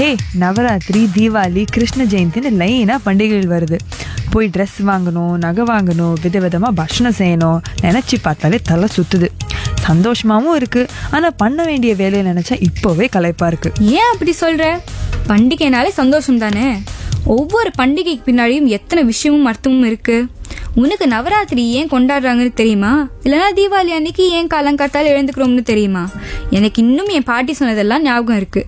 ஹே நவராத்திரி தீபாவளி கிருஷ்ண ஜெயந்தின்னு லைனாக பண்டிகைகள் வருது போய் ட்ரெஸ் வாங்கணும் நகை வாங்கணும் விதவிதமாக பட்சணம் செய்யணும் நினச்சி பார்த்தாலே தலை சுத்துது சந்தோஷமாகவும் இருக்குது ஆனால் பண்ண வேண்டிய வேலையை நினச்சா இப்போவே களைப்பாக இருக்குது ஏன் அப்படி சொல்ற பண்டிகைனாலே சந்தோஷம் தானே ஒவ்வொரு பண்டிகைக்கு பின்னாடியும் எத்தனை விஷயமும் அர்த்தமும் இருக்கு உனக்கு நவராத்திரி ஏன் கொண்டாடுறாங்கன்னு தெரியுமா இல்லைன்னா தீபாவளி அன்னைக்கு ஏன் காலங்காத்தால எழுந்துக்கிறோம்னு தெரியுமா எனக்கு இன்னும் என் பாட்டி சொன்னதெல்லாம் ஞாபகம் இருக்கு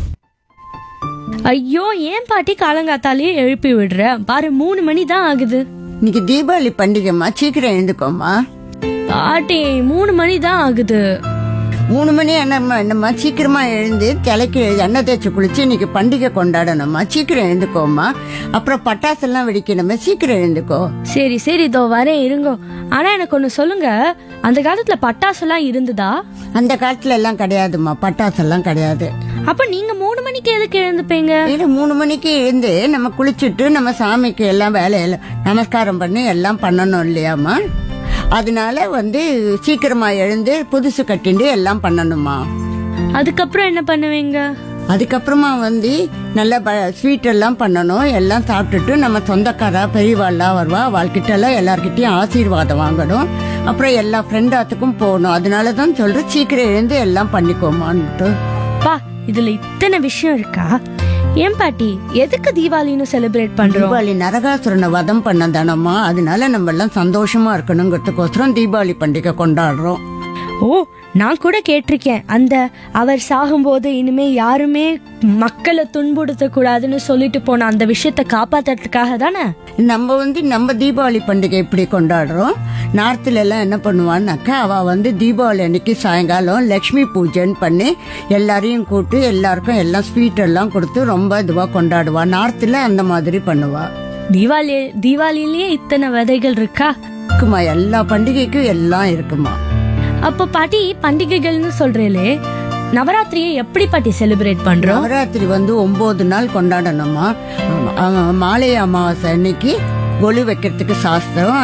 ஐயோ ஏன் பாட்டி காலங்காத்தாலேயே எழுப்பி விடுற பாரு மூணு மணி தான் ஆகுது இன்னைக்கு தீபாவளி பண்டிகைம்மா சீக்கிரம் எழுந்துக்கோமா பாட்டி மூணு மணி தான் ஆகுது மூணு மணி என்னம்மா என்னம்மா சீக்கிரமா எழுந்து தலைக்கு எண்ணெய் தேய்ச்சி குளிச்சு இன்னைக்கு பண்டிகை கொண்டாடணும்மா சீக்கிரம் எழுந்துக்கோமா அப்புறம் பட்டாசெல்லாம் வெடிக்கணுமே சீக்கிரம் எழுந்துக்கோ சரி சரி இதோ வரேன் இருங்கோ ஆனா எனக்கு ஒண்ணு சொல்லுங்க அந்த காலத்துல பட்டாசுலாம் இருந்ததா அந்த காலத்துல எல்லாம் கிடையாதும்மா பட்டாசெல்லாம் கிடையாது அப்ப நீங்க மூணு மணிக்கு எதுக்கு எழுந்துப்பீங்க இல்ல மூணு மணிக்கு எழுந்து நம்ம குளிச்சுட்டு நம்ம சாமிக்கு எல்லாம் வேலையெல்லாம் நமஸ்காரம் பண்ணி எல்லாம் பண்ணணும் இல்லையாம்மா அதனால வந்து சீக்கிரமா எழுந்து புதுசு கட்டிண்டு எல்லாம் பண்ணணுமா அதுக்கப்புறம் என்ன பண்ணுவீங்க அதுக்கப்புறமா வந்து நல்ல ஸ்வீட் எல்லாம் பண்ணணும் எல்லாம் சாப்பிட்டுட்டு நம்ம சொந்தக்காரா பெரியவாள்லாம் வருவா அவள்கிட்ட எல்லாம் எல்லார்கிட்டயும் ஆசீர்வாதம் வாங்கணும் அப்புறம் எல்லா ஃப்ரெண்டாத்துக்கும் போகணும் அதனால தான் சொல்றேன் சீக்கிரம் எழுந்து எல்லாம் பண்ணிக்கோமான்ட்டு பா இதுல இத்தனை விஷயம் இருக்கா ஏன் பாட்டி எதுக்கு தீபாவளின்னு செலிப்ரேட் பண்றோம் தீபாவளி நரகாசுரனை வதம் பண்ண தானம்மா அதனால நம்ம எல்லாம் சந்தோஷமா இருக்கணுங்கிறதுக்கோசரம் தீபாவளி பண்டிகை கொண்டாடுறோம் ஓ நான் கூட கேட்டிருக்கேன் அந்த அவர் சாகும்போது இனிமே யாருமே மக்களை துன்புறுத்த கூடாதுன்னு சொல்லிட்டு போன அந்த விஷயத்த காப்பாத்துறதுக்காக தானே நம்ம வந்து நம்ம தீபாவளி பண்டிகை இப்படி கொண்டாடுறோம் நார்த்தில் எல்லாம் என்ன பண்ணுவான்னாக்கா அவ வந்து தீபாவளி அன்னைக்கு சாயங்காலம் லக்ஷ்மி பூஜைன்னு பண்ணி எல்லாரையும் கூட்டு எல்லாருக்கும் எல்லாம் ஸ்வீட் எல்லாம் கொடுத்து ரொம்ப இதுவா கொண்டாடுவா நார்த்தில் அந்த மாதிரி பண்ணுவா தீபாவளி தீபாவளிலேயே இத்தனை விதைகள் இருக்கா இருக்குமா எல்லா பண்டிகைக்கும் எல்லாம் இருக்குமா அப்போ பாட்டி பண்டிகைகள்னு சொல்றீங்களே நவராத்திரியை எப்படி பாட்டி செலிப்ரேட் பண்றோம் நவராத்திரி வந்து ஒன்பது நாள் கொண்டாடணுமா ஆமா, ஆமா, மாலை அமாவாசை அன்னைக்கு கொலு வைக்கிறதுக்கு சாஸ்திரம்